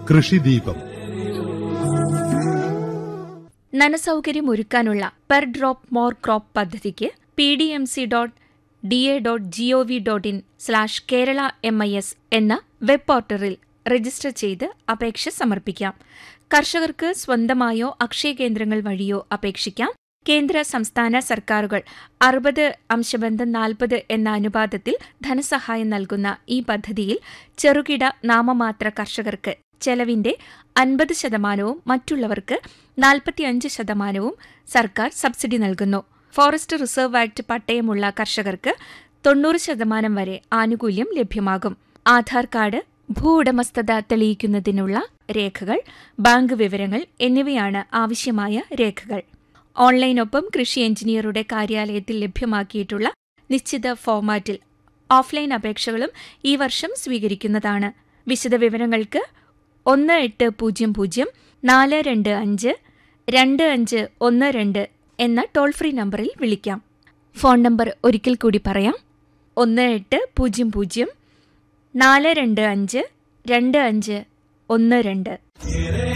കൃഷിദീപം നനസൗകര്യമൊരുക്കാനുള്ള per drop more crop പദ്ധതിക്ക് P D M C dot D A dot G O V dot in slash Kerala M I S എന്ന web പോർട്ടലിൽ register ചെയ്ത് അപേക്ഷ സമർപ്പിക്കാം കർഷകർക്ക് സ്വന്തമായോ അക്ഷയ കേന്ദ്രങ്ങൾ വഴിയോ അപേക്ഷിക്കാം കേന്ദ്ര സംസ്ഥാന സർക്കാരുകൾ അറുപത് അംശബന്ധം നാൽപ്പത് എന്ന അനുപാതത്തിൽ ധനസഹായം നൽകുന്ന ഈ പദ്ധതിയിൽ ചെറുകിട നാമമാത്ര കർഷകർക്ക് ചെലവിന്റെ അൻപത് ശതമാനവും മറ്റുള്ളവർക്ക് നാൽപ്പത്തിയഞ്ച് ശതമാനവും സർക്കാർ സബ്സിഡി നൽകുന്നു ഫോറസ്റ്റ് റിസർവ് ആക്ട് പട്ടയമുള്ള കർഷകർക്ക് തൊണ്ണൂറ് ശതമാനം വരെ ആനുകൂല്യം ലഭ്യമാകും ആധാർ കാർഡ് ഭൂ ഉടമസ്ഥത തെളിയിക്കുന്നതിനുള്ള രേഖകൾ ബാങ്ക് വിവരങ്ങൾ എന്നിവയാണ് ആവശ്യമായ രേഖകൾ ഓൺലൈനൊപ്പം കൃഷി എഞ്ചിനീയറുടെ കാര്യാലയത്തിൽ ലഭ്യമാക്കിയിട്ടുള്ള നിശ്ചിത ഫോർമാറ്റിൽ ഓഫ്ലൈൻ അപേക്ഷകളും ഈ വർഷം സ്വീകരിക്കുന്നതാണ് വിശദവിവരങ്ങൾക്ക് ഒന്ന് എട്ട് പൂജ്യം പൂജ്യം നാല് രണ്ട് അഞ്ച് രണ്ട് അഞ്ച് ഒന്ന് രണ്ട് എന്ന ടോൾ ഫ്രീ നമ്പറിൽ വിളിക്കാം ഫോൺ നമ്പർ ഒരിക്കൽ കൂടി പറയാം ഒന്ന് എട്ട് പൂജ്യം പൂജ്യം നാല് രണ്ട് അഞ്ച് രണ്ട് അഞ്ച് ഒന്ന് രണ്ട്